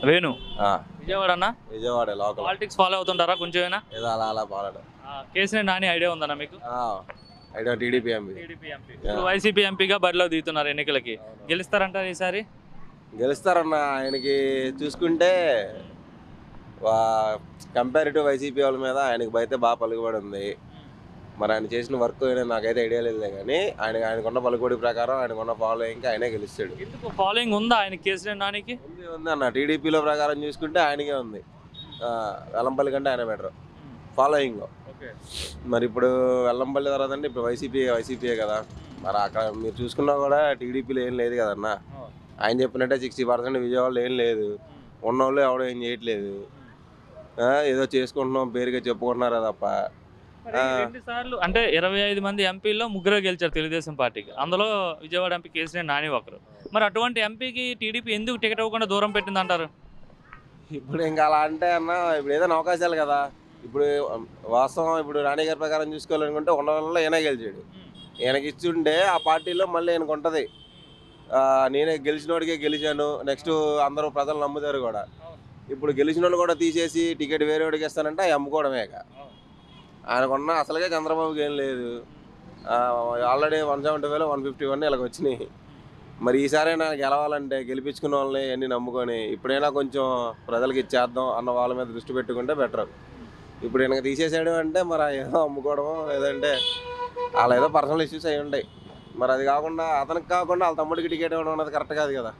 వేణు ఆ, విజయవాడ అన్న Vijayawada local politics follow అవుతుంటారా కొంచెమైనా ఏదో అలా అలా పాడాడు కేసీఆర్ నాని ఐడియా ఉందన్న మీకు idea TDP MP TDP MP ఇప్పుడు వైసీపీ ఎంపీగా బరిలో దిగుతున్నారు ఎన్నికలకి గెలుస్తారంటారు ఈసారి గెలుస్తారన్న ఆయనకి చూసుకుంటే కంపేర్ టు వైసీపీ వాళ్ళ మీద ఆయనకి బయట బాగా పలుకుబడి ఉంది మరి ఆయన చేసిన వర్క్ నాకైతే ఐడియా లేదులే కానీ ఆయన ఆయనకున్న పలుకుబడి ప్రకారం ఆయనకున్న ఫాలోయింగ్కి ఆయనే గెలుస్తాడు ఎందుకు ఫాలోయింగ్ ఉందా ఆయన కేసీఆర్ నానికి ఉంది ఉంది అన్న టీడీపీలో ప్రకారం చూసుకుంటే ఆయనకే ఉంది ఆ, వెల్లంపల్లి కంటే ఆయన బెటర్ ఫాలోయింగ్ ఓకే మరి ఇప్పుడు వెల్లంపల్లి తర్వాత అంటే ఇప్పుడు వైసీపీ వైసీపీయే కదా మరి అక్కడ మీరు చూసుకున్నా కూడా టీడీపీలో ఏం లేదు కదన్న ఆయన చెప్పినట్టే సిక్స్టీ పర్సెంట్ విజయవాడలో ఏం లేదు ఉన్నోళ్ళు ఎవడో ఏం చేయట్లేదు ఆ, ఏదో చేసుకుంటున్నాం పేరుగా చెప్పుకుంటున్నారా తప్ప రెండు సార్లు అంటే ఇరవై ఐదు మంది ఎంపీల్లో ముగ్గురు గెలిచారు తెలుగుదేశం పార్టీకి అందులో విజయవాడ ఎంపీ కేసీఆర్ నాని ఒకరు మరి అటువంటి ఎంపీకి టీడీపీ ఎందుకు టికెట్ ఇవ్వకుండా దూరం పెట్టింది అంటారు ఇప్పుడు ఇంకా అలా అంటే అన్న ఇప్పుడు ఏదైనా అవకాశాలు కదా ఇప్పుడు వాస్తవం ఇప్పుడు రాణి గారి ప్రకారం చూసుకోవాలనుకుంటే ఉన్న వల్ల ఈయన గెలిచాడు ఈయనకి ఇచ్చుంటే ఆ పార్టీలో మళ్ళీ ఈయనకు ఉంటుంది ఆ, నేనే గెలిచినోడికే గెలిచాను నెక్స్ట్ అందరూ ప్రజలు నమ్ముతారు కూడా ఇప్పుడు గెలిచినోడు కూడా తీసేసి టికెట్ వేరే వాడికి ఇస్తానంటే అవి అమ్ముకోవడమే ఇక ఆయనకున్న అసలుగా చంద్రబాబుకి ఏం లేదు ఆల్రెడీ వన్ సెవెంటీ వేలు వన్ ఫిఫ్టీ వన్ ఇలాగ వచ్చినాయి మరి ఈసారైనా గెలవాలంటే గెలిపించుకున్న వాళ్ళని అన్ని నమ్ముకొని ఇప్పుడైనా కొంచెం ప్రజలకు ఇచ్చేద్దాం అన్న వాళ్ళ మీద దృష్టి పెట్టుకుంటే బెటర్ ఇప్పుడు ఈయనకి తీసేసాడు అంటే మరి ఏదో అమ్ముకోవడమో లేదంటే అలా ఏదో పర్సనల్ ఇష్యూస్ అయి ఉంటాయి మరి అది కాకుండా అతనికి కాకుండా వాళ్ళ తమ్ముడికి టికెట్ ఇవ్వడం అన్నది కరెక్ట్ కాదు కదా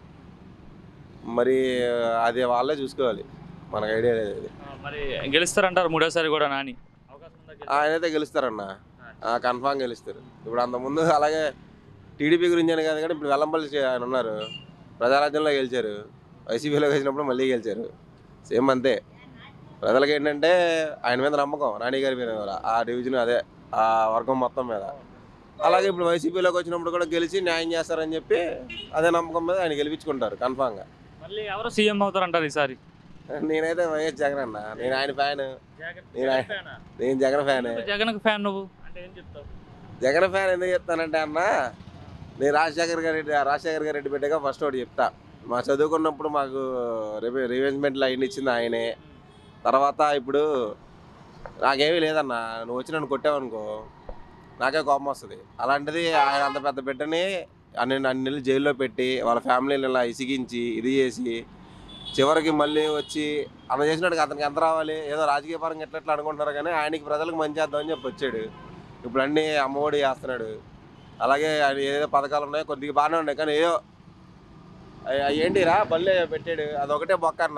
మరి అది వాళ్ళే చూసుకోవాలి మనకు ఐడియా లేదు అది మరి గెలుస్తారంటారు మూడోసారి కూడా నాని అవకాశం ఉందా గెలిచే- ఆయనైతే గెలుస్తారన్న కన్ఫామ్ గెలుస్తారు ఇప్పుడు అంతకుముందు అలాగే టీడీపీ గురించి అని కాదు కానీ ఇప్పుడు వెల్లంపల్లి శ్రీ- ఆయన ఉన్నారు ప్రజారాజ్యంలో గెలిచారు వైసీపీలో గెలిచినప్పుడు మళ్ళీ గెలిచారు సేమ్ అంతే ప్రజలకు ఏంటంటే ఆయన మీద నమ్మకం రాణి గారి మీద కూడా ఆ డివిజన్ అదే ఆ వర్గం మొత్తం మీద అలాగే ఇప్పుడు వైసీపీలోకి వచ్చినప్పుడు కూడా గెలిచి న్యాయం చేస్తారని చెప్పి అదే నమ్మకం మీద ఆయన గెలిపించుకుంటారు కన్ఫామ్గా మళ్ళీ ఎవరు సీఎం అవుతారంటారు ఈసారి నేనైతే వైఎస్ జగన్ అన్న నేను ఆయన ఫ్యాన్ నేను ఆయన- నేను జగన్ ఫ్యాన్ జగన్ ఫ్యాన్ నువ్వు అంటే ఏం చెప్తావు జగన్ ఫ్యాన్ ఎందుకు చెప్తానంటే అన్న నేను రాజశేఖర్ గారి రాజశేఖర్ గారి రెడ్డి బిడ్డగా ఫస్ట్ ఒకటి చెప్తా మా చదువుకున్నప్పుడు మాకు రివెంజ్మెంట్లు అయిన ఇచ్చింది ఆయనే తర్వాత ఇప్పుడు నాకేమీ లేదన్న నువ్వు వచ్చి నన్ను కొట్టావనుకో నాకే కోపం వస్తుంది అలాంటిది ఆయన అంత పెద్ద బిడ్డని అన్ని అన్ని నెలలు జైల్లో పెట్టి వాళ్ళ ఫ్యామిలీని ఇలా ఇసిగించి ఇది చేసి చివరికి మళ్ళీ వచ్చి అలా చేసినాడు అతనికి ఎంత రావాలి ఏదో రాజకీయ పరంగా ఎట్లా ఎట్లా అనుకుంటున్నారు కానీ ఆయనకి ప్రజలకు మంచి చేద్దామని చెప్పి వచ్చాడు ఇప్పుడు అన్నీ అమ్మఒడి చేస్తున్నాడు అలాగే ఆయన ఏదో పథకాలు ఉన్నాయో కొద్దిగా బాగానే ఉన్నాయి కానీ ఏదో అయ్య- అయ్యి ఏంటిరా బల్లే పెట్టాడు అదొకటే బొక్క అన్న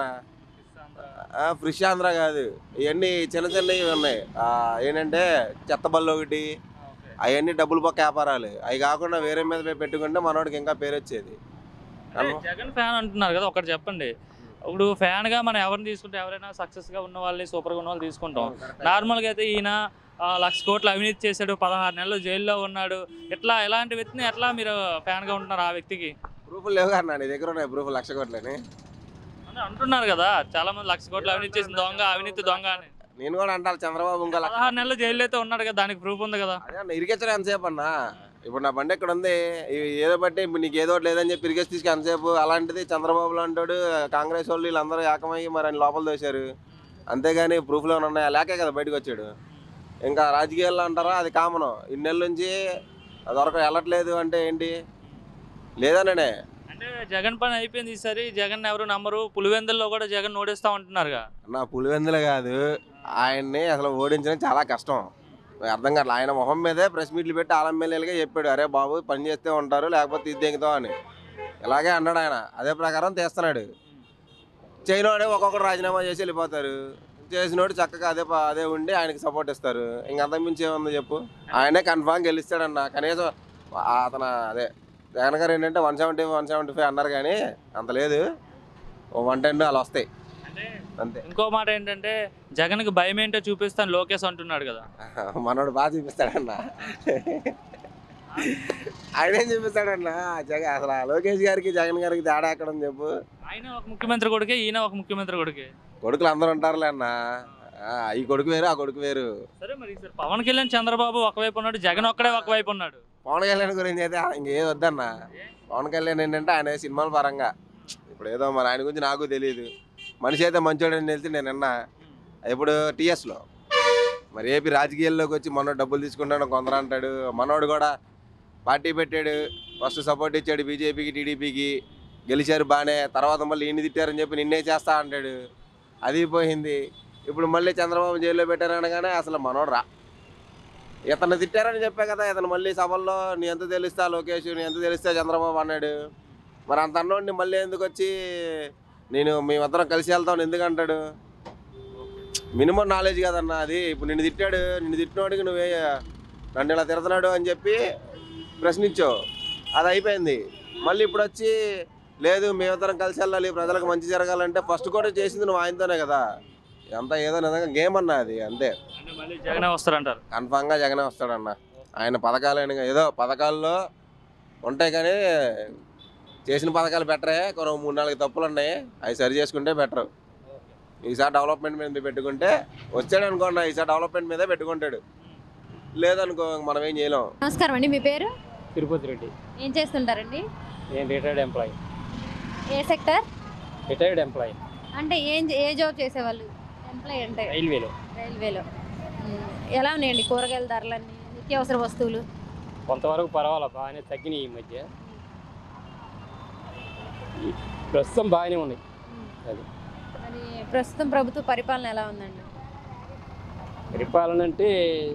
ఫ్రిష్ ఆంధ్ర కాదు ఇవన్నీ చిన్న చిన్నవి ఉన్నాయి ఆ, ఏంటంటే చెత్త బళ్ళు ఒకటి అవన్నీ డబ్బులు బొక్క వ్యాపారాలు అవి కాకుండా వేరే మీద పోయి పెట్టుకుంటే మనోడికి ఇంకా పేరు వచ్చేది అంటే జగన్ ఫ్యాన్ అంటున్నారు కదా ఒకటి చెప్పండి ఇప్పుడు ఫ్యాన్ గా మనం ఎవరిని తీసుకుంటే ఎవరైనా సక్సెస్ గా ఉన్న వాళ్ళని సూపర్ గా ఉన్న వాళ్ళు తీసుకుంటాం నార్మల్ గా అయితే ఈయన ఆ, లక్ష కోట్లు అవినీతి చేశాడు పదహారు నెలలు జైల్లో ఉన్నాడు ఇట్లా ఎలాంటి వ్యక్తిని ఎట్లా మీరు ఫ్యాన్ గా ఉంటున్నారు ఆ వ్యక్తికి ప్రూఫ్లు లేవు కదా నీ దగ్గర ఉన్నాయి ప్రూఫ్ లక్ష కోట్లని అని అంటున్నారు కదా చాలా మంది లక్ష కోట్లు అవినీతి చేసిన దొంగ అవినీతి దొంగ అని నేను కూడా అంటాను చంద్రబాబు ఇంకా లక్ష పదహారు నెలలు జైల్లో అయితే ఉన్నాడు కదా దానికి ప్రూఫ్ ఉంది కదా అదే అన్న ఇరిగించడం ఎంతసేపు అన్న ఇప్పుడు నా బండి ఎక్కడ ఉంది ఇవి ఏదో బట్టి ఇప్పుడు నీకు ఏదో ఒకటి లేదని చెప్పి ఇరిగేసి తీసుకు ఎంతసేపు అలాంటిది చంద్రబాబు లాంటాడు కాంగ్రెస్ వాళ్ళు వీళ్ళందరూ ఏకమయ్యి మరి ఆయన లోపల దోశారు అంతేగాని ప్రూఫ్లో ఏమైనా ఉన్నాయా లేకే కదా బయటకు వచ్చాడు ఇంకా రాజకీయాల్లో అంటారా అది కామన్ ఇన్నేళ్ళ నుంచి అది వరకు వెళ్ళట్లేదు అంటే ఏంటి లేదనే అంటే జగన్ పని అయిపోయింది ఈసారి జగన్ ఎవరు నమ్మరు పులివెందుల్లో కూడా జగన్ ఓడిస్తా ఉంటున్నారుగా నా పులివెందులు కాదు ఆయన్ని అసలు ఓడించడం చాలా కష్టం నాకు అర్థం కావట్లేదు ఆయన మొహం మీదే ప్రెస్ మీట్లు పెట్టి ఆల ఎమ్మెల్యేలుగా చెప్పాడు అరే బాబు పని చేస్తే ఉంటారు లేకపోతే ఇది దిగుతాం అని ఇలాగే అన్నాడు ఆయన అదే ప్రకారం తీస్తున్నాడు చేయనోడే ఒక్కొక్కరు రాజీనామా చేసి వెళ్ళిపోతారు చేసినోడు చక్కగా అదే ప- అదే ఉండి ఆయనకి సపోర్ట్ ఇస్తారు ఇంకంత మించి ఏముంది చెప్పు ఆయనే కన్ఫామ్ గెలుస్తాడన్న కనీసం ఆ- అతను అదే జగన్ గారు ఏంటంటే one seventy one seventy five అన్నారు కానీ అంత లేదు వన్ టెన్ అలా వస్తాయి అంటే అంతే ఇంకో మాట ఏంటంటే జగన్కి భయం ఏంటో చూపిస్తాను లోకేష్ అంటున్నాడు కదా మనోడు బాగా చూపిస్తాడన్న ఆయన ఏం చూపిస్తాడన్న జగన్ అసలు ఆ లోకేష్ గారికి జగన్ గారికి తేడా ఎక్కడ ఉంది చెప్పు ఆయన ఒక ముఖ్యమంత్రి కొడుకే ఈయన ఒక ముఖ్యమంత్రి కొడుకే కొడుకులు అందరూ ఉంటారులే అన్న ఆ, ఈ కొడుకు వేరు ఆ కొడుకు వేరు సరే మరి ఈసారి పవన్ కళ్యాణ్ చంద్రబాబు ఒకవైపు ఉన్నాడు జగన్ ఒక్కడే ఒకవైపు ఉన్నాడు పవన్ కళ్యాణ్ గురించి అయితే ఇంకేది వద్దన్న పవన్ కళ్యాణ్ ఏంటంటే ఆయన సినిమాల పరంగా ఇప్పుడు ఏదో మరి ఆయన గురించి నాకు తెలియదు మనిషి అయితే మంచోడని తెలిసి నేను విన్నా ఇప్పుడు టీఎస్లో మరి ఏపీ రాజకీయాల్లోకి వచ్చి మనోడు డబ్బులు తీసుకుంటాడు కొందరు అంటాడు మనోడు కూడా పార్టీ పెట్టాడు ఫస్ట్ సపోర్ట్ ఇచ్చాడు బీజేపీకి టీడీపీకి గెలిచారు బాగానే తర్వాత మళ్ళీ ఈయన తిట్టారని చెప్పి నిన్నే చేస్తా అంటాడు అది పోయింది ఇప్పుడు మళ్ళీ చంద్రబాబు జైల్లో పెట్టారనగానే అసలు మనోడు రా ఇతను తిట్టారని చెప్పా కదా ఇతను మళ్ళీ సభల్లో నీ ఎంత తెలుస్తా లోకేష్ నీ ఎంత తెలిస్తే చంద్రబాబు అన్నాడు మరి అంత అన్నోడిని మళ్ళీ ఎందుకు వచ్చి నేను మేమిద్దరం కలిసి వెళ్తాం ఎందుకు అంటాడు మినిమం నాలెడ్జ్ కదన్న అది ఇప్పుడు నిన్ను తిట్టాడు నిన్ను తిట్టినోడికి నువ్వే నన్ను ఇలా తిడుతున్నాడు అని చెప్పి ప్రశ్నించావు అది అయిపోయింది మళ్ళీ ఇప్పుడు వచ్చి లేదు మేమిద్దరం కలిసి వెళ్ళాలి ప్రజలకు మంచి జరగాలంటే ఫస్ట్ కూడా చేసింది నువ్వు ఆయనతోనే కదా అంతా ఏదో నిజంగా గేమ్ అన్న అది అంతే అంటే మళ్ళీ జగనే వస్తారంటారు కన్ఫామ్గా జగనే వస్తాడన్న ఆయన పథకాలు ఏదో పథకాల్లో ఉంటాయి కానీ చేసిన పథకాలు బెటరే కొన్ని మూడు నాలుగు తప్పులు ఉన్నాయి అవి సరి చేసుకుంటే బెటర్ ఈసారి డెవలప్మెంట్ మీద పెట్టుకుంటే వచ్చాడు అనుకోండి ఈసారి డెవలప్మెంట్ మీదే పెట్టుకుంటాడు లేదనుకో మనం ఏం చేయలేం నమస్కారం అండి మీ పేరు తిరుపతి రెడ్డి ఏం చేస్తుంటారండి నేను రిటైర్డ్ ఎంప్లాయీ ఏ సెక్టర్ రిటైర్డ్ ఎంప్లాయీ అంటే ఏం ఏ జాబ్ చేసేవాళ్ళు ఎంప్లాయ్ అంటే రైల్వేలో రైల్వేలో ఉమ్, ఎలా ఉన్నాయండి కూరగాయల ధరలన్నీ నిత్యావసర వస్తువులు కొంతవరకు పర్వాలేదు బాగానే తగ్గినాయి ఈ మధ్య ఈ ప్రస్తుతం బాగానే ఉన్నాయి అది మరి ప్రస్తుతం ప్రభుత్వ పరిపాలన ఎలా ఉందండి పరిపాలన అంటే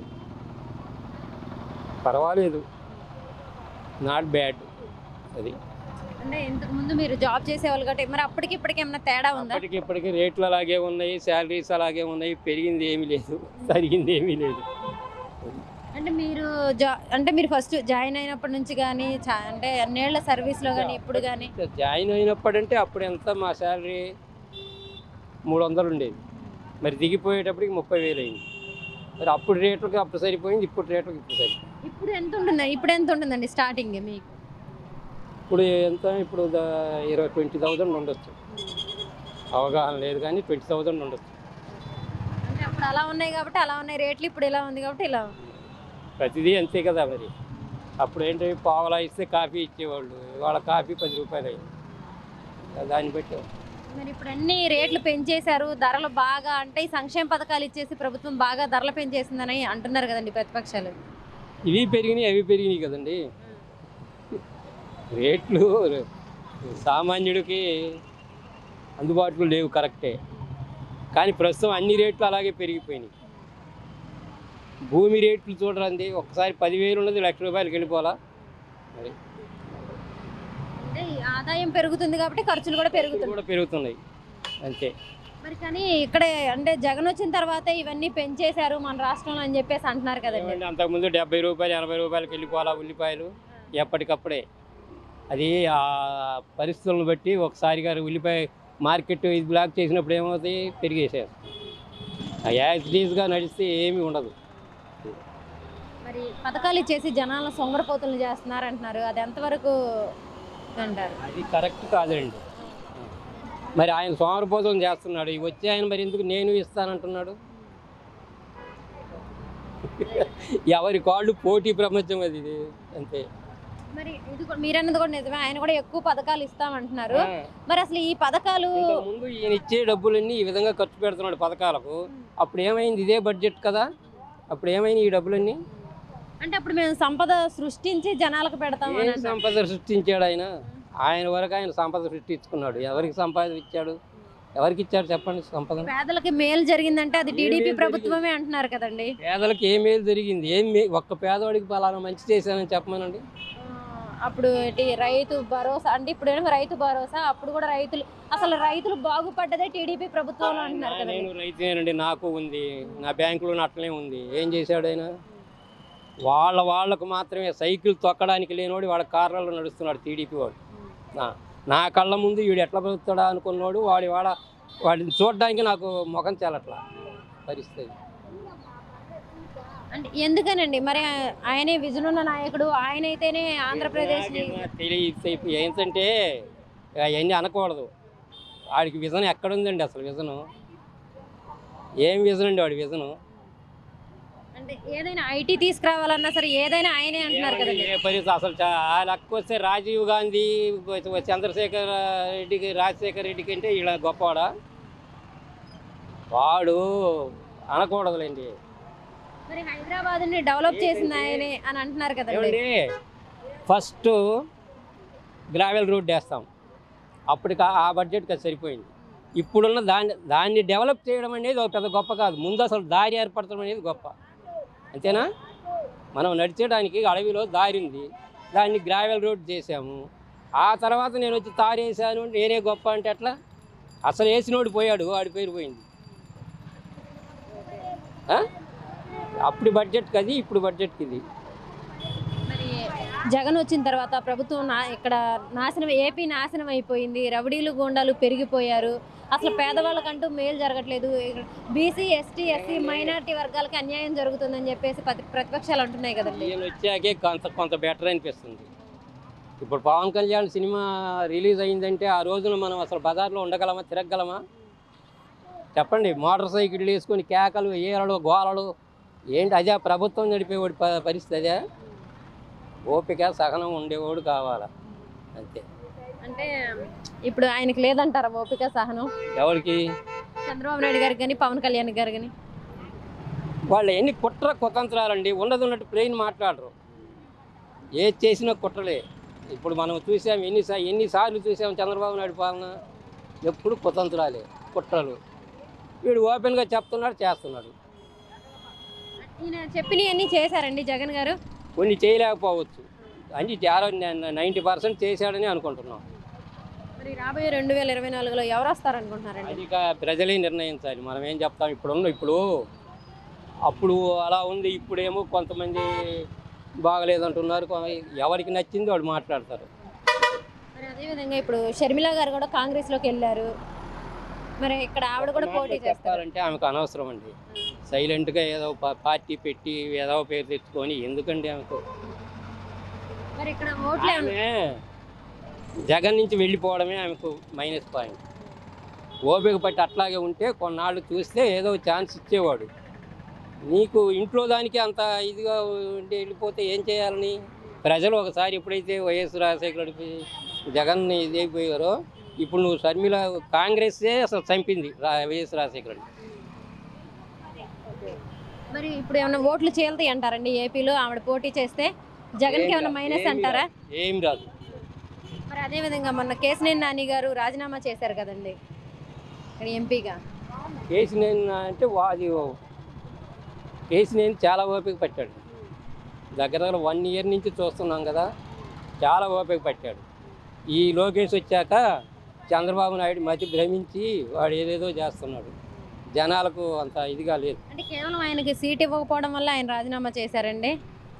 పర్వాలేదు నాట్ బ్యాడ్ అది అంటే ఇంతకు ముందు మీరు జాబ్ చేసేవాళ్ళు కాబట్టి మరి అప్పటికి ఇప్పటికి ఏమైనా తేడా ఉందా అప్పటికి ఇప్పటికి రేట్లు అలాగే ఉన్నాయి శాలరీస్ అలాగే ఉన్నాయి పెరిగింది ఏమీ లేదు తరిగింది ఏమీ లేదు అంటే మీరు జా అంటే మీరు ఫస్ట్ జాయిన్ అయినప్పటి నుంచి కానీ చా- అంటే అన్నేళ్ల సర్వీస్లో కానీ ఇప్పుడు కానీ జాయిన్ అయినప్పుడంటే అప్పుడు ఎంత మా శాలరీ మూడు వందలు ఉండేది మరి దిగిపోయేటప్పటికి ముప్పై వేలు అయింది మరి అప్పుడు రేట్లకి అప్పుడు సరిపోయింది ఇప్పుడు రేట్లకి ఇప్పుడు సరిపోయింది ఇప్పుడు ఎంత ఉంటుంది ఇప్పుడు ఎంత ఉంటుందండి స్టార్టింగ్ మీకు ఇప్పుడు ఎంత ఇప్పుడు దా- ఇరవై ట్వంటీ థౌజండ్ ఉండొచ్చు అవగాహన లేదు కానీ ట్వంటీ థౌజండ్ ఉండొచ్చు అంటే అప్పుడు అలా ఉన్నాయి కాబట్టి అలా ఉన్నాయి రేట్లు ఇప్పుడు ఇలా ఉంది కాబట్టి ఇలా ఉంది ప్రతిదీ అంతే కదా మరి అప్పుడు ఏంటి పావలా ఇస్తే కాఫీ ఇచ్చేవాళ్ళు ఇవాళ కాఫీ పది రూపాయలు అయింది దాన్ని బట్టి మరి ఇప్పుడు అన్ని రేట్లు పెంచేశారు ధరలు బాగా అంటే ఈ సంక్షేమ పథకాలు ఇచ్చేసి ప్రభుత్వం బాగా ధరలు పెంచేసిందని అంటున్నారు కదండి ప్రతిపక్షాలు ఇవి పెరిగినాయి అవి పెరిగినాయి కదండి రేట్లు సామాన్యుడికి అందుబాటులో లేవు కరెక్టే కానీ ప్రస్తుతం అన్ని రేట్లు అలాగే పెరిగిపోయినాయి భూమి రేట్లు చూడరండి ఒక్కసారి పదివేలు ఉన్నది లక్ష రూపాయలకి వెళ్ళిపోవాలా మరి అంటే ఈ ఆదాయం పెరుగుతుంది కాబట్టి ఖర్చులు కూడా ఇవి పెరుగుతుంది కూడా పెరుగుతున్నాయి అంతే మరి కానీ ఇక్కడ అంటే జగన్ వచ్చిన తర్వాత ఇవన్నీ పెంచేశారు మన రాష్ట్రంలో అని చెప్పేసి అంటున్నారు కదండి ఏమండి, అంతకుముందు డెబ్బై రూపాయలు ఎనభై రూపాయలకి వెళ్ళిపోవాలా ఉల్లిపాయలు ఎప్పటికప్పుడే అది ఆ పరిస్థితులను బట్టి ఒకసారి గారు ఉల్లిపాయ మార్కెట్ ఇది బ్లాక్ చేసినప్పుడు ఏమవుతుంది పెరిగేసారు యాజ్ డీజ్గా నడిస్తే ఏమీ ఉండదు మరి పథకాలు ఇచ్చేసి జనాలను సొంగరపోతులు చేస్తున్నారు అంటున్నారు అది ఎంతవరకు అంటారు అది కరెక్ట్ కాదండి మరి ఆయన సోమరపోతం చేస్తున్నాడు ఈ వచ్చే ఆయన మరి ఎందుకు నేను ఇస్తానంటున్నాడు ఎవరి కాళ్ళు పోటీ ప్రపంచం అది ఇది అంతే మరి ఇది కూడా మీరన్నది కూడా నిజమే ఆయన కూడా ఎక్కువ పథకాలు ఇస్తామంటున్నారు మరి అసలు ఈ పథకాలు ముందు ఈయన ఇచ్చే డబ్బులన్నీ ఈ విధంగా ఖర్చు పెడుతున్నాడు పథకాలకు అప్పుడు ఏమైంది ఇదే బడ్జెట్ కదా అప్పుడు ఏమైంది ఈ డబ్బులన్నీ అంటే అప్పుడు మేము సంపద సృష్టించి జనాలకు పెడతాం ఏ అని అంటారు. సంపద సృష్టించాడు ఆయన ఆయన వరకు ఆయన సంపద సృష్టించుకున్నాడు ఎవరికి సంపాద ఇచ్చాడు ఎవరికి ఇచ్చాడు చెప్పండి సంపద పేదలకి మేలు జరిగిందంటే అది ఏం టీడీపీ మేలు ప్రభుత్వమే అంటున్నారు కదండి పేదలకు ఏ మేలు జరిగింది ఏం మే ఒక్క పేదవాడికి పలానా మంచి చేశానని చెప్పమనండి ఆ, అప్పుడు ఏంటి రైతు భరోసా అంటే ఇప్పుడు ఏమో రైతు భరోసా అప్పుడు కూడా రైతులు అసలు రైతులు బాగుపడ్డదే టీడీపీ ప్రభుత్వంలో అంటున్నారు కదండి నేను రైతునేనండి నాకు ఉంది నా బ్యాంకులో అట్లనే ఉంది ఏం చేశాడు ఆయన వాళ్ళ వాళ్ళకు మాత్రమే సైకిల్ తొక్కడానికి లేనివాడు వాళ్ళ కార్లలో నడుస్తున్నాడు టీడీపీ వాడు నా- నా కళ్ళ ముందు వీడు ఎట్లా బతుకుతాడా అనుకున్నాడు వాడి వాడ వాడిని చూడడానికి నాకు ముఖం చాలట్లా పరిస్థితి అంటే ఎందుకనండి మరి ఆయనే విజనున్న నాయకుడు ఆయన అయితేనే ఆంధ్రప్రదేశ్ తెలియ ఏంటంటే అవన్నీ అనకూడదు వాడికి విజన్ ఎక్కడుందండి అసలు విజను ఏం విజన్ అండి వాడి విజను అంటే ఏదైనా ఐటీ తీసుకురావాలన్నా సరే ఏదైనా ఆయనే అంటున్నారు కదండి ఏ పరిస్థితి అసలు చా- ఆ లెక్క వస్తే రాజీవ్ గాంధీ చంద్రశేఖర్ రెడ్డికి రాజశేఖర్ రెడ్డికి అంటే ఇలా గొప్పవాడా వాడు అనకూడదులేండి మరి హైదరాబాద్ ని డెవలప్ చేసింది ఆయనే అని అంటున్నారు కదండి ఏమండి ఫస్ట్ గ్రావెల్ రోడ్ వేస్తాం అప్పటికి ఆ- ఆ బడ్జెట్కి అది సరిపోయింది ఇప్పుడున్న దాన్ని దాన్ని డెవలప్ చేయడం అనేది ఒక పెద్ద గొప్ప కాదు ముందు అసలు దారి ఏర్పడటం అనేది గొప్ప అంతేనా మనం నడిచేయడానికి అడవిలో దారి ఉంది దాన్ని గ్రావెల్ రోడ్ చేసాము ఆ తర్వాత నేను వచ్చి తారు వేసాను నేనే గొప్ప అంటే ఎట్లా అసలు వేసినోడు పోయాడు వాడి పేరు పోయింది ఆ? అప్పుడు బడ్జెట్కి అది ఇప్పుడు బడ్జెట్కి ఇది మరి జగన్ వచ్చిన తర్వాత ప్రభుత్వం నా ఇక్కడ నాశనం ఏపీ నాశనం అయిపోయింది రౌడీలు గూండాలు పెరిగిపోయారు అసలు పేదవాళ్ళకంటూ మేలు జరగట్లేదు బీసీ ఎస్టీ ఎస్సీ మైనారిటీ వర్గాలకి అన్యాయం జరుగుతుందని చెప్పేసి ప్రతి- ప్రతిపక్షాలు అంటున్నాయి కదండి ఈయన వచ్చాకే కొంత కొంత బెటర్ అనిపిస్తుంది ఇప్పుడు పవన్ కళ్యాణ్ సినిమా రిలీజ్ అయిందంటే ఆ రోజున మనం అసలు బజార్లో ఉండగలమా తిరగగలమా చెప్పండి మోటార్ సైకిళ్ళు వేసుకొని కేకలు ఏరలు గోలలు ఏంటి అదే ప్రభుత్వం నడిపేవాడి ప- పరిస్థితి అదే ఓపిక సహనం ఉండేవాడు కావాలా అంతే అంటే ఇప్పుడు ఆయనకి లేదంటారా ఓపిక సహనం ఎవరికి చంద్రబాబు నాయుడు గారికి కానీ పవన్ కళ్యాణ్ గారు కానీ వాళ్ళు ఎన్ని కుట్ర కుతంత్రాలండి ఉన్నది ఉన్నట్టు ప్లెయిన్ మాట్లాడరు ఏది చేసినా కుట్రలే ఇప్పుడు మనం చూసాం ఎన్నిసా ఎన్నిసార్లు చూసాం చంద్రబాబు నాయుడు పాలన ఎప్పుడు కుతంత్రాలే కుట్రలు వీడు ఓపెన్గా చెప్తున్నాడు చేస్తున్నాడు ఈయన చెప్పినవన్నీ చేశారండి జగన్ గారు కొన్ని చేయలేకపోవచ్చు అన్ని చాలా నైంటీ పర్సెంట్ చేశాడని అనుకుంటున్నాం మరి రాబోయే రెండు వేల ఇరవై నాలుగులో ఎవరు వస్తారనుకుంటున్నారండి అది ఇక ప్రజలే నిర్ణయించాలి మనం ఏం చెప్తాం ఇప్పుడున్న ఇప్పుడు అప్పుడు అలా ఉంది ఇప్పుడేమో కొంతమంది బాగలేదంటున్నారు కొ- ఎవరికి నచ్చింది వాడు మాట్లాడతారు మరి అదేవిధంగా ఇప్పుడు షర్మిల గారు కూడా కాంగ్రెస్ లోకి వెళ్ళారు మరి ఇక్కడ ఆవిడ కూడా పోటీ చేస్తారు చెప్పాలంటే ఆమెకు అనవసరం అండి సైలెంట్గా ఏదో పా- పార్టీ పెట్టి ఏదో పేరు తెచ్చుకొని ఎందుకండి ఆమెకు మరి ఇక్కడ ఓట్లు ఏమన్నా- ఆమె జగన్ నుంచి వెళ్ళిపోవడమే ఆమెకు మైనస్ పాయింట్ ఓపిక పట్టి అట్లాగే ఉంటే కొన్నాళ్ళు చూస్తే ఏదో ఛాన్స్ ఇచ్చేవాడు నీకు ఇంట్లో దానికి అంత ఇదిగా ఉండి వెళ్ళిపోతే ఏం చేయాలని ప్రజలు ఒకసారి ఎప్పుడైతే వైఎస్ రాజశేఖర రెడ్డి జగన్ని ఇదైపోయారో ఇప్పుడు నువ్వు షర్మిల కాంగ్రెస్సే అసలు చంపింది రా వైఎస్ రాజశేఖర రెడ్డి మరి ఇప్పుడు ఏమైనా ఓట్లు చీలతాయి అంటారండి ఏపీలో ఆవిడ పోటీ చేస్తే జగన్ కి ఏమైనా మైనస్ ఏం అంటారా రాదు. ఏం రాదు మరి అదే విధంగా మొన్న కేసినేని నాని గారు రాజీనామా చేశారు కదండి ఇక్కడ ఎంపీగా కేసు నేను అంటే వా- అది కేసు నేను చాలా ఓపిక పట్టాడు దగ్గర దగ్గర వన్ ఇయర్ నుంచి చూస్తున్నాం కదా చాలా ఓపిక పట్టాడు ఈ లోకేష్ వచ్చాక చంద్రబాబు నాయుడు మతి భ్రమించి వాడు ఏదేదో చేస్తున్నాడు జనాలకు అంత ఇదిగా లేదు అంటే కేవలం ఆయనకి సీట్ ఇవ్వకపోవడం వల్ల ఆయన రాజీనామా చేశారండి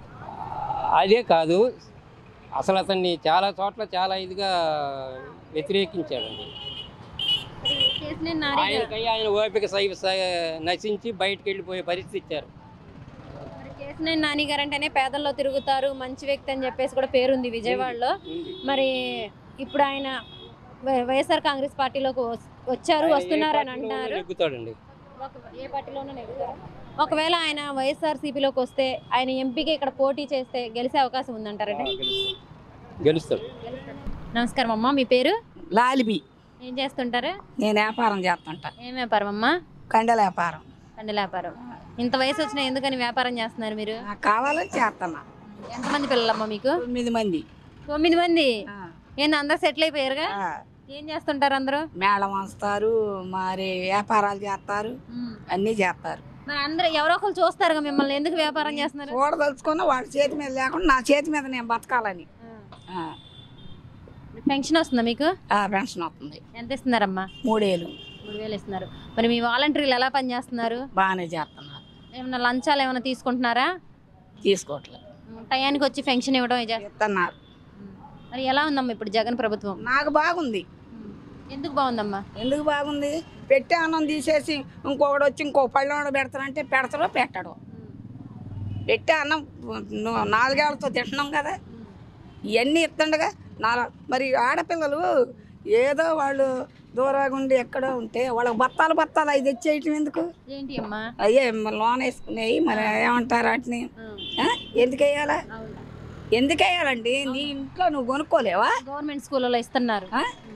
అదే కాదు అసలు అతన్ని చాలా చోట్ల చాలా ఇదిగా వ్యతిరేకించాడండి మరి కేసినేని నాని గారు ఆయనకై ఆయన ఓపిక సై సై- నశించి బయటకు వెళ్ళిపోయే పరిస్థితి ఇచ్చారు మరి కేసినేని నాని గారు అంటేనే పేదల్లో తిరుగుతారు మంచి వ్యక్తి అని చెప్పేసి కూడా పేరుంది విజయవాడలో ఉంది. మరి ఇప్పుడు ఆయన వై- వైఎస్ఆర్ కాంగ్రెస్ పార్టీలోకి వస్- వచ్చారు ఆయన ఏ వస్తున్నారు అని పార్టీలోనూ అంటున్నారు నెగ్గుతాడండి ఒక- ఏ పార్టీలోనూ నెగ్గుతారు ఒకవేళ ఆయన వైఎస్ఆర్ సిపిలోకి వస్తే ఆయన ఎంపీగా ఇక్కడ పోటీ చేస్తే గెలిచే అవకాశం ఉందంటారండి గెలుస్తాడు నమస్కారం అమ్మా మీ పేరు లాలిబి ఏం చేస్తుంటారు నేను వ్యాపారం చేస్తుంటా ఏం వ్యాపారం అమ్మా కండల వ్యాపారం కండల వ్యాపారం ఇంత వయసు వచ్చినా ఎందుకని వ్యాపారం చేస్తున్నారు మీరు నాకు కావాలని చేస్తున్నా ఎంతమంది పిల్లలమ్మా మీకు తొమ్మిది మంది తొమ్మిది మంది ఆ, ఏంది అందరు సెటిల్ అయిపోయారుగా ఆ, ఏం చేస్తుంటారు అందరూ మేళం వస్తారు మరి వ్యాపారాలు చేస్తారు అన్నీ చేస్తారు మరి అందరూ ఎవరో ఒకరు చూస్తారుగా మిమ్మల్ని ఎందుకు వ్యాపారం చేస్తున్నారు చూడదలుచుకున్న వాడి చేతి మీద లేకుండా నా చేతి మీద నేను బతకాలని ఆ, పెన్షన్ వస్తుందా మీకు ఆ, పెన్షన్ వస్తుంది ఎంత ఇస్తున్నారమ్మా మూడేళ్ళు మూడు వేలు ఇస్తున్నారు మరి మీ వాలంటీర్లు ఎలా పనిచేస్తున్నారు బాగానే చేస్తున్నారు ఏమన్నా లంచాలు ఏమైనా తీసుకుంటున్నారా తీసుకోవట్లేదు టయానికి వచ్చి పెన్షన్ ఇవ్వడం ఇది చేస్తున్నారు. ఇస్తున్నారు మరి ఎలా ఉందమ్మా ఇప్పుడు జగన్ ప్రభుత్వం నాకు బాగుంది ఎందుకు బాగుందమ్మా ఎందుకు బాగుంది పెట్టే అన్నం తీసేసి ఇంకొకటి వచ్చి ఇంకో పళ్ళెంలో పెడతానంటే పెడతాడో పెట్టడో పెట్టే అన్నం ను- నాలుగేళ్లతో తింటున్నాం కదా ఇవన్నీ ఇస్తుండగా నాలుగు మరి ఆడపిల్లలు ఏదో వాళ్ళు దూరంగా ఉండి ఎక్కడో ఉంటే వాళ్ళకి బత్తాలు బత్తాలు అవి తెచ్చేయటం ఎందుకు ఏంటి అమ్మా అయ్యే మరి లోన్ వేసుకునేవి మరి ఏమంటారు వాటిని ఆ? ఎందుకు వేయాలా ఎందుకు వేయాలండి నీ ఇంట్లో నువ్వు కొనుక్కోలేవా గవర్నమెంట్ స్కూళ్ళలో ఇస్తున్నారు ఆ?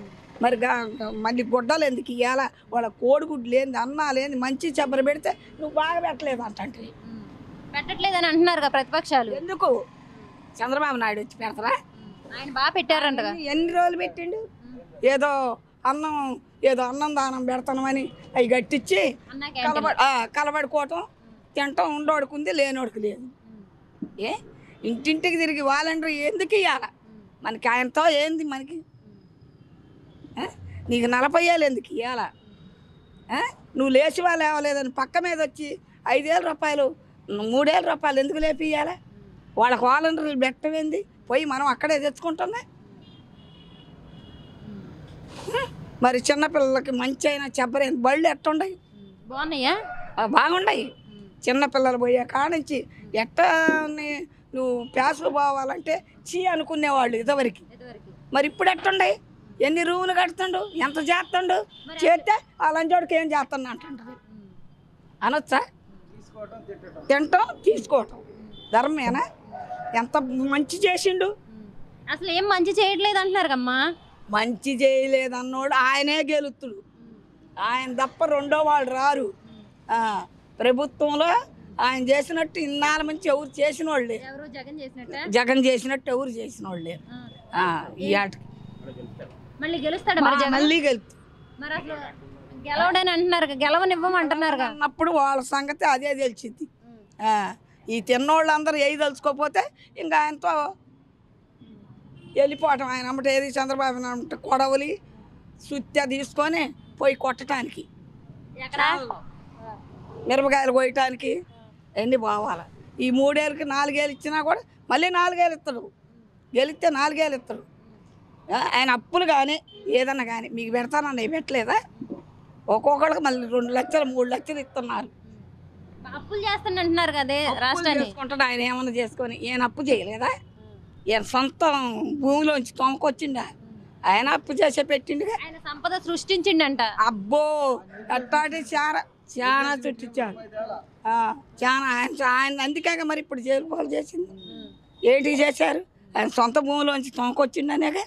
మరి గా- గా- మళ్ళీ గుడ్డలు ఎందుకు ఇవ్వాల వాళ్ళ కోడిగుడ్లు ఏంది అన్నాలు ఏంది మంచి చెప్పర పెడితే నువ్వు బాగా పెట్టలేదు అంటే పెట్టట్లేదని అంటున్నారు కదా ప్రతిపక్షాలు ఎందుకు చంద్రబాబు నాయుడు వచ్చి పెడతారా ఆయన బాగా పెట్టారంటగా ఎన్ని రోజులు పెట్టిండు ఏదో అన్నం ఏదో అన్నం దానం పెడతామని అవి గట్టించి అన్న క్యాంటీన్ కలబడి ఆ, కలబడుకోవటం తింటాం ఉండోడికి ఉంది లేనోడికి లేదు ఏ ఇంటింటికి తిరిగి వాలంటీర్ ఎందుకు ఇవ్వాల మనకి ఆయనతో ఏంది మనకి ఆ? నీకు నలభై ఏళ్ళు ఎందుకు ఇవ్వాల నువ్వు లేచి వాళ్ళు లేవలేదని పక్క మీద వచ్చి ఐదేళ్ళ రూపాయలు మూడేళ్ళ రూపాయలు ఎందుకు లేపి ఇవ్వాలా వాళ్ళకి వాలంటీర్లు పెట్టవేంది పోయి మనం అక్కడే తెచ్చుకుంటున్నా మరి చిన్నపిల్లలకి మంచి అయినా చెప్పరేంది బళ్ళు ఎట్టుండయి బాగున్నాయా ఆ, బాగుండయి చిన్నపిల్లలు పోయే కానించి ఎట్టా నీ- నువ్వు ప్యాసులు పోవాలంటే చీ అనుకునేవాళ్ళు ఇదివరకు ఇదివరకు మరి ఇప్పుడు ఎట్టుండయి ఎన్ని రూములు కడుతుండు ఎంత చేస్తుండు చేస్తే ఆ లంచోడికి ఏం చేస్తున్నా అంటుంటది అనొచ్చా తింటాం తీసుకోవటం ధర్మేనా ఎంత మంచి చేసిండు అసలు ఏం మంచి చేయట్లేదు అంటున్నారు కమ్మా మంచి చేయలేదు అన్నోడు ఆయనే గెలుతుడు ఆయన తప్ప రెండో వాళ్ళు రారు ఆ, ప్రభుత్వంలో ఆయన చేసినట్టు ఇన్నాళ్ళ మంచి ఎవరు చేసిన వాళ్ళే ఎవరు జగన్ చేసినట్ట జగన్ చేసినట్టు ఎవరు చేసిన వాళ్ళే ఆ, ఈ ఆటకి మళ్ళీ గెలుస్తాడు మరి జగన్ మళ్ళీ గెలుతు మరి అసలు గెలవడని అంటున్నారు గెలవనివ్వం అంటున్నారు అన్నప్పుడు వాళ్ళ సంగతి అదే తెలిసింది ఆ, ఈ తిన్నోళ్ళందరూ ఏది తలుచుకోకపోతే ఇంకా ఆయనతో వెళ్ళిపోవటం ఆయన అమ్మట ఏది చంద్రబాబు నాయుడు కొడవలి సుత్య తీసుకొని పోయి కొట్టడానికి ఎక్కడ మిరపకాయలు కోయటానికి అన్నీ పోవాలి ఈ మూడేళ్ళకి నాలుగేళ్ళు ఇచ్చినా కూడా మళ్ళీ నాలుగేళ్ళు ఇస్తాడు గెలిస్తే నాలుగేళ్ళు ఇస్తాడు ఆ, ఆయన అప్పులు కానీ ఏదన్నా కానీ మీకు పెడతానని పెట్టలేదా ఒక్కొక్కరికి మళ్ళీ రెండు లక్షలు మూడు లక్షలు ఇస్తున్నారు అప్పులు చేస్తాను అంటున్నారు కదే అప్పులు రాష్ట్రాన్ని చేసుకుంటాడు ఆయన ఏమన్నా చేసుకొని ఈయన అప్పు చేయలేదా ఈయన సొంతం భూమిలోంచి తొంకొచ్చిండా ఆయన అప్పు చేసే పెట్టిండుగా ఆయన సంపద సృష్టించిండంట అబ్బో అట్టాటి చాలా చాలా చుట్టించాడు ఆ, చాలా ఆయన ఆయన అందుకే మరి ఇప్పుడు జైలు పాలు చేసింది ఏంటి చేశారు ఆయన సొంత భూమిలోంచి తొంకొచ్చిండనేగా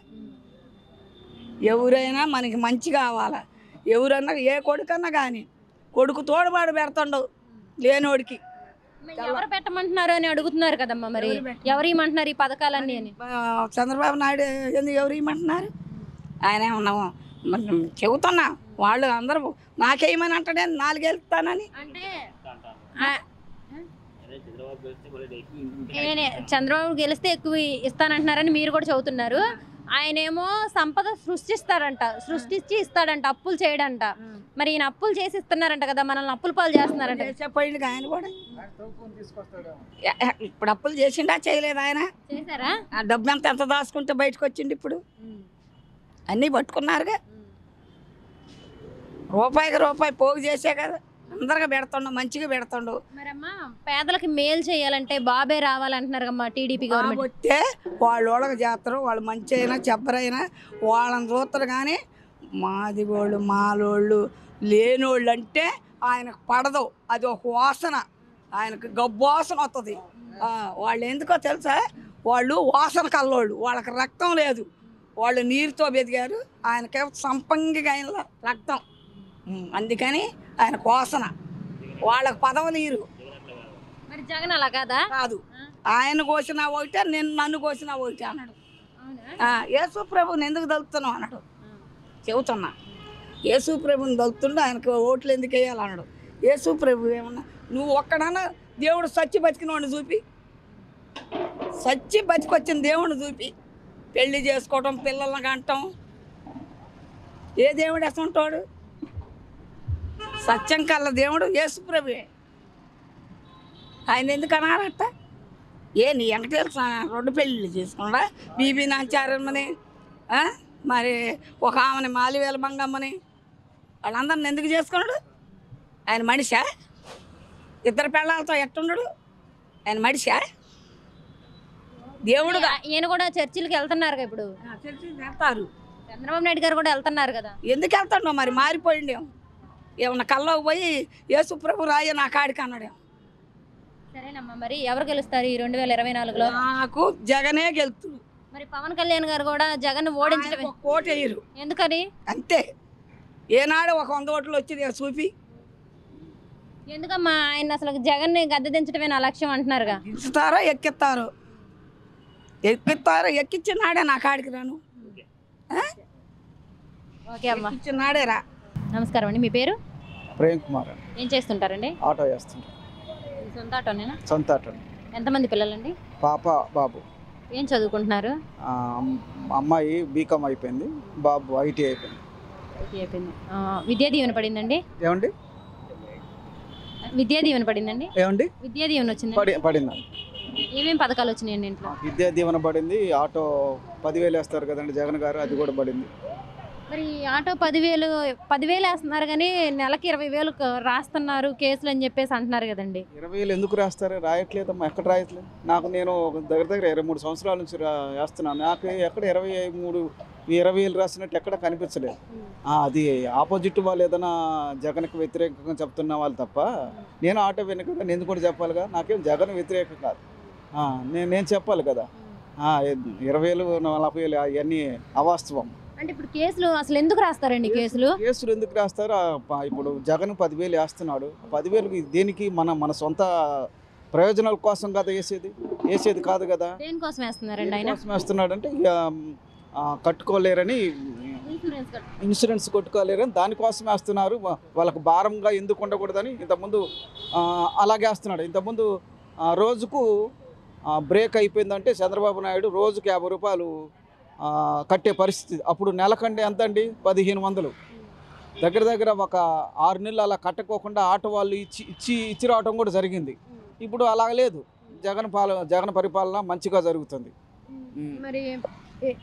ఎవరైనా మనకి మంచి కావాలా ఎవరన్నా ఏ కొడుకన్నా కానీ కొడుకు తోడుబాటు పెడతాడు లేనోడికి మరి ఎవరు పెట్టమంటున్నారు అని అడుగుతున్నారు కదమ్మా మరి ఎవరు ఇమ్మంటున్నారు ఈ పథకాలన్నీ అని ఆ, చంద్రబాబు నాయుడు ఎందుకు ఎవరు ఇవ్వమంటున్నారు ఆయన ఏమన్నా మరి చెబుతున్నా వాళ్ళు అందరూ నాకేమని అంటాడే నాలుగేళ్తానని అంటే ఆ- నేనే చంద్రబాబు గెలిస్తే ఎక్కువ ఇస్తానంటున్నారని మీరు కూడా చదువుతున్నారు ఆయనేమో సంపద సృష్టిస్తాడంట సృష్టించి ఇస్తాడంట అప్పులు చేయడంట మరి ఈయన అప్పులు చేసి ఇస్తున్నారంట కదా మనల్ని అప్పుల పాలు చేస్తున్నారంట చెప్పండి ఆయన కూడా ఎ- ఎ- ఇప్పుడు అప్పులు చేసిండా చేయలేదు ఆయన చేశారా ఆ డబ్బు ఎంత ఎంత దాచుకుంటే బయటకు వచ్చిండు ఇప్పుడు అన్నీ పట్టుకున్నారుగా రూపాయికి రూపాయి పోగు చేసే కదా అందరిగా పెడుతుండు మంచిగా పెడుతుండు మరమ్మా పేదలకి మేలు చేయాలంటే బాబే రావాలంటున్నారు అమ్మా టీడీపీ గవర్నమెంట్ వస్తే వాళ్ళు వాళ్ళకి చేస్తారు వాళ్ళు మంచి అయినా చెప్పరైనా వాళ్ళని చూస్తారు కానీ మాది వాళ్ళు మాలోళ్ళు లేనోళ్ళు అంటే ఆయనకు పడదు అది ఒక వాసన ఆయనకు గబ్బు వాసన వస్తుంది ఆ, వాళ్ళు ఎందుకో తెలుసా వాళ్ళు వాసన కల్లోళ్ళు వాళ్ళకి రక్తం లేదు వాళ్ళు నీరుతో బెదిగారు ఆయనకే సంపంగిగా ఆయన రక్తం ఉమ్, అందుకని ఆయనకు వాసన వాళ్ళకి పదవ నీరు మరి జగన్ అలా కాదా కాదు ఆయన కోసిన ఒకటే నేను నన్ను కోసిన ఒకటే అన్నాడు అవునా ఆ, యేసు ప్రభుని ఎందుకు దలుపుతున్నావు అన్నాడు చెబుతున్నా యేసు ప్రభుని దలుపుతుండే ఆయనకు ఓట్లు ఎందుకు వేయాలి అన్నాడు యేసు ప్రభు ఏమన్నా నువ్వు ఒక్కడన్నా దేవుడు సచ్చి బతికినవాడిని చూపి సచ్చి బతికొచ్చిన దేవుడిని చూపి పెళ్లి చేసుకోవటం పిల్లల్ని కంటం ఏ దేవుడు ఎసంటాడు సత్యం కల్ల దేవుడు యేసు ప్రభువే ఆయన ఎందుకు అన్నారట ఏ నీ వెంకటేశ్వర స్వామి రెండు పెళ్ళిళ్ళు చేసుకున్నాడా బీబీ నాచారమ్మని ఆ? మరి ఒక ఆమెని మాలివేల మంగమ్మని వాళ్ళందరిని ఎందుకు చేసుకున్నాడు ఆయన మనిషా ఇద్దరు పెళ్ళాలతో ఎట్టున్నాడు ఆయన మనిషా దేవుడుగా ఈయన కూడా చర్చిలకు వెళ్తున్నారు ఇప్పుడు వెళ్తారు చంద్రబాబు నాయుడు గారు కూడా వెళ్తున్నారు కదా ఎందుకు వెళ్తాడు మరి మారిపోయిండేం ఏమన్నా కల్లోకి పోయి యేసు ప్రభు రాయ నా కాడికి అన్నాడేం సరేనమ్మా మరి ఎవరు గెలుస్తారు ఈ రెండు వేల ఇరవై నాలుగులో నాకు జగనే గెలుతుడు మరి పవన్ కళ్యాణ్ గారు కూడా జగన్ ఓడించడమే ఆయనకు ఒక కోటి వేయరు ఎందుకని అంతే ఏనాడు ఒక వంద ఓట్లు వచ్చింది చూపి ఎందుకమ్మా ఆయన అసలు జగన్ ని గద్దె దించడమే నా లక్ష్యం అంటున్నారుగా దించుతారో ఎక్కిస్తారో ఎక్కిస్తారో ఎక్కిచ్చినాడే నా కాడికి రాను ఓకే అమ్మా ఎక్కిచ్చినాడే రా నమస్కారం అండి మీ పేరు ప్రేమ్ కుమార్ అండి ఏం చేస్తుంటారండి ఆటో చేస్తుంటారు మీ సొంత ఆటోనేనా సొంత ఆటో ఎంతమంది పిల్లలండి పాప బాబు ఏం చదువుకుంటున్నారు ఆ, అమ్- అమ్మాయి బీకామ్ అయిపోయింది బాబు ఐటీ అయిపోయింది ఐటీ అయిపోయింది ఆ, విద్యా దీవెన పడిందండి ఏమండి విద్యా దీవెన పడిందండి ఏమండి విద్యా దీవెన వచ్చింది పడి పడిందండి ఏమేం పథకాలు వచ్చినాయండి ఇంట్లో విద్యా దీవెన పడింది ఆటో పదివేలు వేస్తారు కదండి జగన్ గారు అది కూడా పడింది మరి ఈ ఆటో పదివేలు పదివేలు వేస్తున్నారు కానీ నెలకి ఇరవై వేలు క- రాస్తున్నారు కేసులు అని చెప్పేసి అంటున్నారు కదండి ఇరవై వేలు ఎందుకు రాస్తారు రాయట్లేదమ్మా ఎక్కడ రాయట్లేదు నాకు నేను ఒక దగ్గర దగ్గర ఇరవై మూడు సంవత్సరాల నుంచి రా వేస్తున్నాను నాకు ఎక్కడ ఇరవై మూడు ఇరవై వేలు రాసినట్లు ఎక్కడ కనిపించలేదు ఆ, అది ఆపోజిట్ వాళ్ళు ఏదైనా జగన్కి వ్యతిరేకంగా చెప్తున్న వాళ్ళు తప్ప నేను ఆటో వెనుక నేను కూడా చెప్పాలిగా నాకేం జగన్ వ్యతిరేకం కాదు ఆ, నేను నేను చెప్పాలి కదా ఆ, ఇరవై వేలు నలభై వేలు అవన్నీ అవాస్తవం అంటే ఇప్పుడు కేసులు అసలు ఎందుకు రాస్తారండి కేసులు కేసులు ఎందుకు రాస్తారు ఆ, ప- ఇప్పుడు జగన్ పదివేలు వేస్తున్నాడు ఆ పదివేలు దేనికి మన మన సొంత ప్రయోజనాల కోసం కదా వేసేది వేసేది కాదు కదా దేనికోసం వేస్తున్నారండి ఆయన దేనికోసం వేస్తున్నాడంటే ఇక ఆ, కట్టుకోలేరని ఇన్సూరెన్స్ కట్- ఇన్సూరెన్స్ కొట్టుకోలేరని దానికోసం వేస్తున్నారు వా- వాళ్ళకు భారంగా ఎందుకు ఉండకూడదని ఇంతకుముందు ఆ, అలాగే వేస్తున్నాడు ఇంతకుముందు ఆ, రోజుకు ఆ, బ్రేక్ అయిపోయిందంటే చంద్రబాబు నాయుడు రోజుకి యాభై రూపాయలు ఆ, కట్టే పరిస్థితి అప్పుడు నెలకండి ఎంత అండి పదిహేను వందలు దగ్గర దగ్గర ఒక ఆరు నెలలు అలా కట్టుకోకుండా ఆటో వాళ్ళు ఇచ్చి ఇచ్చి ఇచ్చి రావడం కూడా జరిగింది ఇప్పుడు అలా లేదు జగన్ పాల జగన్ పరిపాలన మంచిగా జరుగుతుంది ఉమ్. మరి ఏ-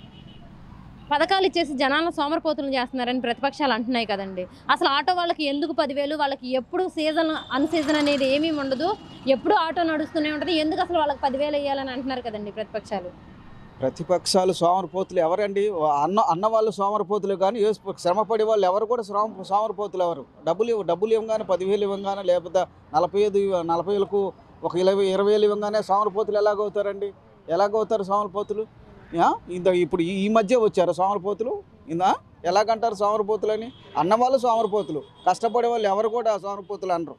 పథకాలు ఇచ్చేసి జనాలను సోమరపోతులు చేస్తున్నారని ప్రతిపక్షాలు అంటున్నాయి కదండి అసలు ఆటో వాళ్ళకి ఎందుకు పదివేలు వాళ్ళకి ఎప్పుడు సీజన్ అన్ సీజన్ అనేది ఏమీ ఉండదు ఎప్పుడు ఆటో నడుస్తూనే ఉంటుంది ఎందుకు అసలు వాళ్ళకి పదివేలు వేయాలని అంటున్నారు కదండి ప్రతిపక్షాలు ప్రతిపక్షాలు సోమరపోతులు ఎవరండి అన్న అన్న వాళ్ళు సోమరపోతులు కానీ ఏ శ్రమపడే వాళ్ళు ఎవరు కూడా శ్రమ సోమరపోతులు ఎవరు డబ్బులు ఇవ్వ- డబ్బులు ఇవ్వగానే పదివేలు ఇవ్వగానే లేకపోతే నలభై ఐదు ఇవ్వ- నలభై వేలకు ఒక ఇరవై ఇరవై వేలు ఇవ్వగానే సోమరపోతులు ఎలాగవుతారండి ఎలాగవుతారు సోమరపోతులు యా? ఇంత ఇప్పుడు ఈ- ఈ మధ్య వచ్చారు సోమరపోతులు ఇందా ఎలాగంటారు సోమరపోతులని అన్న వాళ్ళు సోమరపోతులు కష్టపడే వాళ్ళు ఎవరు కూడా సోమరపోతులు అనరు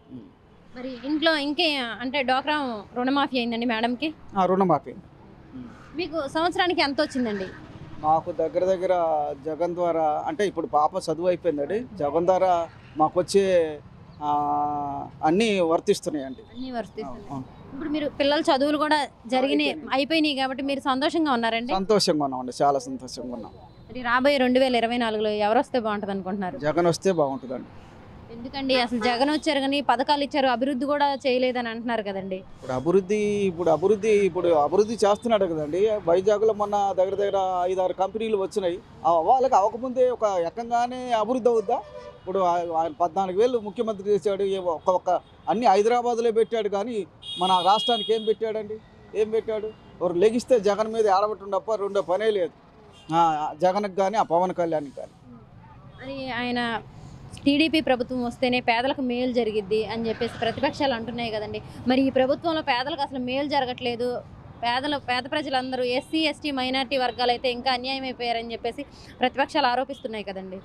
మరి ఇంట్లో ఇంకే అంటే డోక్రా రుణమాఫీ అయిందండి మేడంకి ఆ, రుణమాఫీ మీకు సంవత్సరానికి ఎంత వచ్చిందండి మాకు దగ్గర దగ్గర జగన్ ద్వారా అంటే ఇప్పుడు పాప చదువు అయిపోయిందండి జగన్ ద్వారా మాకు వచ్చే ఆ, అన్నీ వర్తిస్తున్నాయండి అన్ని వర్తిస్తుంది అవును. ఇప్పుడు మీరు పిల్లల చదువులు కూడా జరిగినాయి అయిపోయినాయి కాబట్టి మీరు సంతోషంగా ఉన్నారండి సంతోషంగా ఉన్నామండి చాలా సంతోషంగా ఉన్నాం మరి రాబోయే రెండు వేల ఇరవై నాలుగులో ఎవరు వస్తే బాగుంటుంది అనుకుంటున్నారు జగన్ వస్తే బాగుంటుందండి ఎందుకండి అసలు జగన్ వచ్చారు కానీ పథకాలు ఇచ్చారు అభివృద్ధి కూడా చేయలేదని అంటున్నారు కదండి ఇప్పుడు అభివృద్ధి ఇప్పుడు అభివృద్ధి ఇప్పుడు అభివృద్ధి చేస్తున్నాడు కదండి వైజాగ్లో మొన్న దగ్గర దగ్గర ఐదారు కంపెనీలు వచ్చినాయి ఆ వాళ్ళకి అవ్వకముందే ఒక ఎక్కంగానే అభివృద్ధి అవుద్దా ఇప్పుడు ఆ- ఆయన పద్నాలుగు వేలు ముఖ్యమంత్రి చేశాడు ఏ ఒక్క ఒక్క అన్ని హైదరాబాద్లో పెట్టాడు కానీ మన రాష్ట్రానికి ఏం పెట్టాడండి ఏం పెట్టాడు ఒక లెగిస్తే జగన్ మీద ఆడబట్టం తప్ప రెండో పనే లేదు ఆ, జగన్కి కానీ ఆ పవన్ కళ్యాణ్కి కానీ మరి ఆయన టీడీపీ ప్రభుత్వం వస్తేనే పేదలకు మేలు జరిగిద్ది అని చెప్పేసి ప్రతిపక్షాలు అంటున్నాయి కదండి మరి ఈ ప్రభుత్వంలో పేదలకు అసలు మేలు జరగట్లేదు పేదలు పేద ప్రజలందరూ ఎస్సీ ఎస్టీ మైనార్టీ వర్గాలు అయితే ఇంకా అన్యాయం అయిపోయారని చెప్పేసి ప్రతిపక్షాలు ఆరోపిస్తున్నాయి కదండి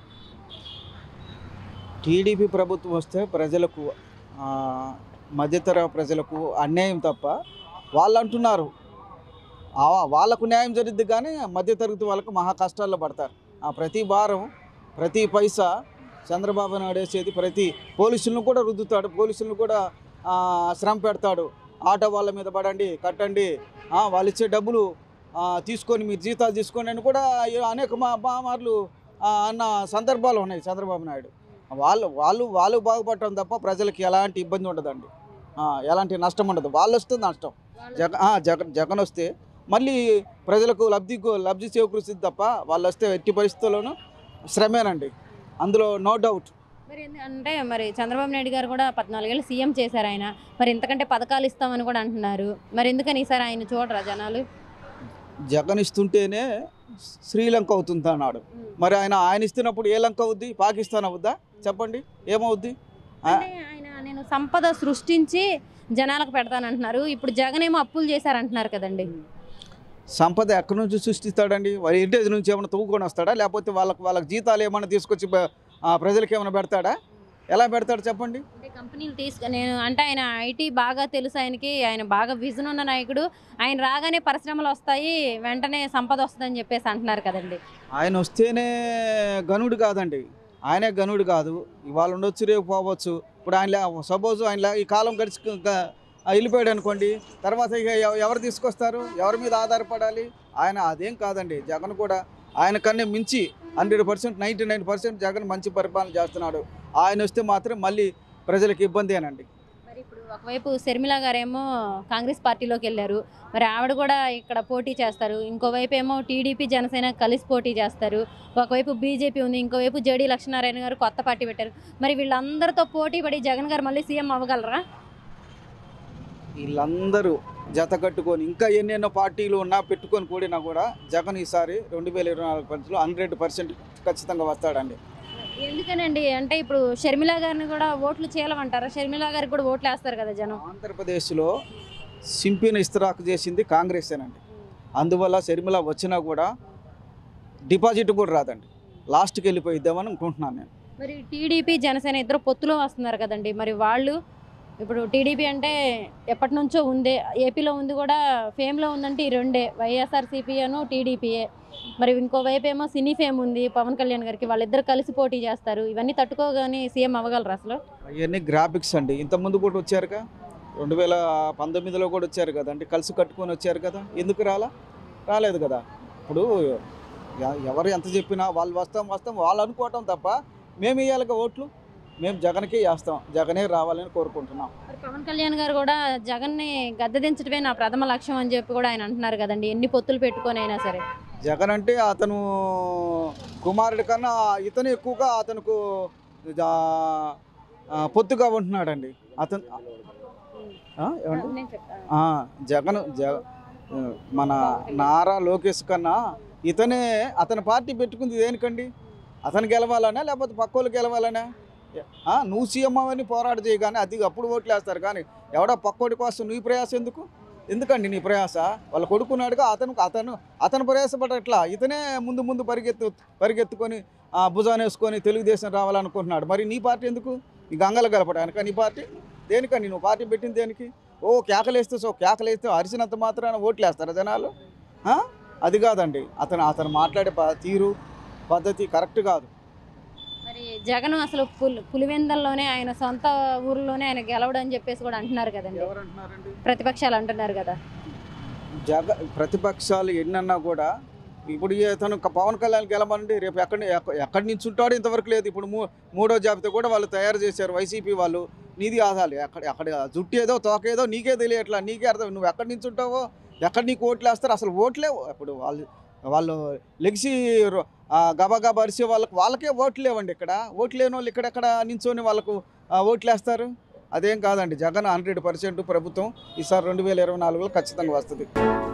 టీడీపీ ప్రభుత్వం వస్తే ప్రజలకు ఆ, మధ్యతర ప్రజలకు అన్యాయం తప్ప వాళ్ళు అంటున్నారు ఆ, వాళ్ళకు న్యాయం జరిగింది కానీ మధ్యతరగతి వాళ్ళకు మహా కష్టాల్లో పడతారు ఆ ప్రతి వారం ప్రతి పైసా చంద్రబాబు నాయుడు వేసేది ప్రతి పోలీసులను కూడా రుద్దుతాడు పోలీసులను కూడా ఆ, శ్రమ పెడతాడు ఆటో వాళ్ళ మీద పడండి కట్టండి ఆ, వాళ్ళు ఇచ్చే డబ్బులు ఆ, తీసుకొని మీరు జీతాలు తీసుకొని అని కూడా అనేక మా మా మార్లు ఆ, అన్న సందర్భాలు ఉన్నాయి చంద్రబాబు నాయుడు వాళ్ళు వాళ్ళు వాళ్ళు బాగుపడటం తప్ప ప్రజలకి ఎలాంటి ఇబ్బంది ఉండదండి ఆ, ఎలాంటి నష్టం ఉండదు వాళ్ళు వస్తే నష్టం జగన్ ఆ, జగన్ జగన్ వస్తే మళ్ళీ ప్రజలకు లబ్ధి గు- లబ్ధి చేకూరుస్తుంది తప్ప వాళ్ళు వస్తే ఎట్టి పరిస్థితుల్లోనూ శ్రమేనండి అందులో నో డౌట్ మరి ఎందు- అంటే మరి చంద్రబాబు నాయుడు గారు కూడా పద్నాలుగేళ్ళు సీఎం చేశారు ఆయన మరి ఇంతకంటే పథకాలు ఇస్తామని కూడా అంటున్నారు మరి ఎందుకని ఈసారి ఆయన చూడరా జనాలు జగన్ ఇస్తుంటేనే శ్రీలంక అవుతుంది అన్నాడు మరి ఆయన ఆయన ఇస్తున్నప్పుడు ఏ లంక అవుద్ది పాకిస్తాన్ అవుద్దా చెప్పండి ఏమవుద్ది ఆ, అంటే ఆయన నేను సంపద సృష్టించి జనాలకు పెడతానంటున్నారు ఇప్పుడు జగన్ ఏమో అప్పులు చేశారంటున్నారు కదండి సంపద ఎక్కడి నుంచి సృష్టిస్తాడండి వారి ఇంటేజ్ నుంచి ఏమైనా తవ్వుకొని వస్తాడా లేకపోతే వాళ్ళకి వాళ్ళకి జీతాలు ఏమైనా తీసుకొచ్చి బ- ఆ, ప్రజలకు ఏమైనా పెడతాడా ఎలా పెడతాడు చెప్పండి అంటే కంపెనీలు తీసుకు నేను అంటే ఆయన ఐటీ బాగా తెలుసు ఆయనకి ఆయన బాగా విజన్ ఉన్న నాయకుడు ఆయన రాగానే పరిశ్రమలు వస్తాయి వెంటనే సంపద వస్తుందని చెప్పేసి అంటున్నారు కదండి ఆయన వస్తేనే గనుడు కాదండి ఆయనే గనుడు కాదు ఇవాళ ఉండొచ్చు రేపు పోవచ్చు ఇప్పుడు ఆయన సపోజ్ ఆయన లే- ఈ కాలం గడిచి గ- ఆ వెళ్ళిపోయాడు అనుకోండి తర్వాత ఇక ఎవ- ఎవరు తీసుకొస్తారు ఎవరి మీద ఆధారపడాలి ఆయన అదేం కాదండి జగన్ కూడా ఆయన కన్నా మించి hundred percent ninety nine percent Jagan మంచి పరిపాలన చేస్తున్నాడు ఆయన వస్తే మాత్రం మళ్ళీ ప్రజలకు ఇబ్బందేనండి మరి ఇప్పుడు ఒకవైపు శర్మిల గారేమో కాంగ్రెస్ పార్టీలోకి వెళ్ళారు మరి ఆవిడ కూడా ఇక్కడ పోటీ చేస్తారు ఇంకోవైపు ఏమో టీడీపీ జనసేన కలిసి పోటీ చేస్తారు ఒకవైపు బీజేపీ ఉంది ఇంకోవైపు జేడీ లక్ష్మీనారాయణ గారు కొత్త పార్టీ పెట్టారు మరి వీళ్ళందరితో పోటీ పడి జగన్ గారు మళ్ళీ సీఎం అవ్వగలరా వీళ్ళందరూ జత కట్టుకొని ఇంకా ఎన్నెన్నో పార్టీలు ఉన్నా పెట్టుకొని కూడినా కూడా జగన్ ఈసారి రెండు వేల ఇరవై నాలుగు పరిస్థితుల్లో హండ్రెడ్ పర్సెంట్ ఖచ్చితంగా వస్తాడండి ఎందుకనండి అంటే ఇప్పుడు షర్మిల గారిని కూడా ఓట్లు చేయలేమంటారా షర్మిల గారికి కూడా ఓట్లు వేస్తారు కదా జనం ఆంధ్రప్రదేశ్లో సింపిని ఇస్తరాకు చేసింది కాంగ్రెసేనండి అందువల్ల షర్మిల వచ్చినా కూడా డిపాజిట్ కూడా రాదండి లాస్ట్కి వెళ్ళిపోయిద్దామని అనుకుంటున్నాను నేను మరి టీడీపీ జనసేన ఇద్దరు పొత్తులో వస్తున్నారు కదండి మరి వాళ్ళు ఇప్పుడు టీడీపీ అంటే ఎప్పటి నుంచో ఉంది ఏపీలో ఉంది కూడా ఫేమ్లో ఉందంటే ఈ రెండే వైఎస్ఆర్సీపీ అను టీడీపీఏ మరి ఇంకోవైపు ఏమో సినీ ఫేమ్ ఉంది పవన్ కళ్యాణ్ గారికి వాళ్ళిద్దరు కలిసి పోటీ చేస్తారు ఇవన్నీ తట్టుకోగానే సీఎం అవ్వగలరు అసలు అవన్నీ గ్రాఫిక్స్ అండి ఇంతకుముందు కూడా వచ్చారుగా రెండు వేల పంతొమ్మిదిలో కూడా వచ్చారు కదండి కలిసి కట్టుకొని వచ్చారు కదా ఎందుకు రాలా రాలేదు కదా ఇప్పుడు ఎ- ఎవరు ఎంత చెప్పినా వాళ్ళు వస్తాం వస్తాం వాళ్ళు అనుకోవటం తప్ప మేము ఇవ్వాలి ఓట్లు మేము జగన్కే వేస్తాం జగనే రావాలని కోరుకుంటున్నాం మరి పవన్ కళ్యాణ్ గారు కూడా జగన్ని గద్దెదించడమే నా ప్రథమ లక్ష్యం అని చెప్పి కూడా ఆయన అంటున్నారు కదండి ఎన్ని పొత్తులు పెట్టుకొని అయినా సరే జగన్ అంటే అతను కుమారుడి కన్నా ఇతను ఎక్కువగా అతనుకు ఆ, ఆ, పొత్తుగా ఉంటున్నాడండి అతను ఆ, ఏమండి నేను చెప్తాను. ఆ, జగన్ జగ ఆ, మన నారా లోకేష్ కన్నా ఇతనే అతని పార్టీ పెట్టుకుంది దేనికండి అతను గెలవాలనా లేకపోతే పక్కోళ్ళు గెలవాలనా ఆ, నువ్వు సీఎం అని పోరాట చేయగానే అది అప్పుడు ఓట్లు వేస్తారు కానీ ఎవడో పక్కోడి కోసం నీ ప్రయాస ఎందుకు ఎందుకండి నీ ప్రయాస వాళ్ళ కొడుకున్నాడుగా అతను అతను అతను ప్రయాసపడట్లా ఇతనే ముందు ముందు పరిగెత్తు పరిగెత్తుకొని ఆ, భుజాన్ని వేసుకొని తెలుగుదేశం రావాలనుకుంటున్నాడు మరి నీ పార్టీ ఎందుకు ఈ గంగలు గలపడానిక నీ పార్టీ దేనికండి నువ్వు పార్టీ పెట్టింది దేనికి ఓ కేకలేస్తే సో కేకలేస్తే అరిసినంత మాత్రాన ఓట్లు వేస్తారా జనాలు ఆ? అది కాదండి అతను అతను మాట్లాడే ప- తీరు పద్ధతి కరెక్ట్ కాదు మరి జగన్ అసలు పులి పులివెందల్లోనే ఆయన సొంత ఊరిలోనే ఆయన గెలవడం అని చెప్పేసి కూడా అంటున్నారు కదండి ఎవరంటున్నారండి ప్రతిపక్షాలు అంటున్నారు కదా జగ ప్రతిపక్షాలు ఎన్నన్నా కూడా ఇప్పుడు ఇతను క- పవన్ కళ్యాణ్ గెలమండి రేపు ఎక్కడి ఎక్క- ఎక్కడి నుంచి ఉంటాడో ఇంతవరకు లేదు ఇప్పుడు మూ మూడో జాబితా కూడా వాళ్ళు తయారు చేశారు వైసీపీ వాళ్ళు నీది ఆదాలి ఎక్కడ ఎక్కడ జుట్టు ఏదో తోక ఏదో నీకే తెలియట్లా నీకే అర్థం నువ్వు ఎక్కడి నుంచి ఉంటావో ఎక్కడ నీకు ఓట్లు వేస్తారు అసలు ఓట్లే ఇప్పుడు వాళ్ళు వాళ్ళు లెగిసి రో- ఆ, గబగబా అరిసే వాళ్ళకి వాళ్ళకే ఓట్లు లేవండి ఇక్కడ ఓట్లు లేని వాళ్ళు ఇక్కడెక్కడ నించొని వాళ్ళకు ఆ, ఓట్లు వేస్తారు అదేం కాదండి జగన్ హండ్రెడ్ పర్సెంట్ ప్రభుత్వం ఈసారి రెండు వేల ఇరవై నాలుగులో ఖచ్చితంగా వస్తుంది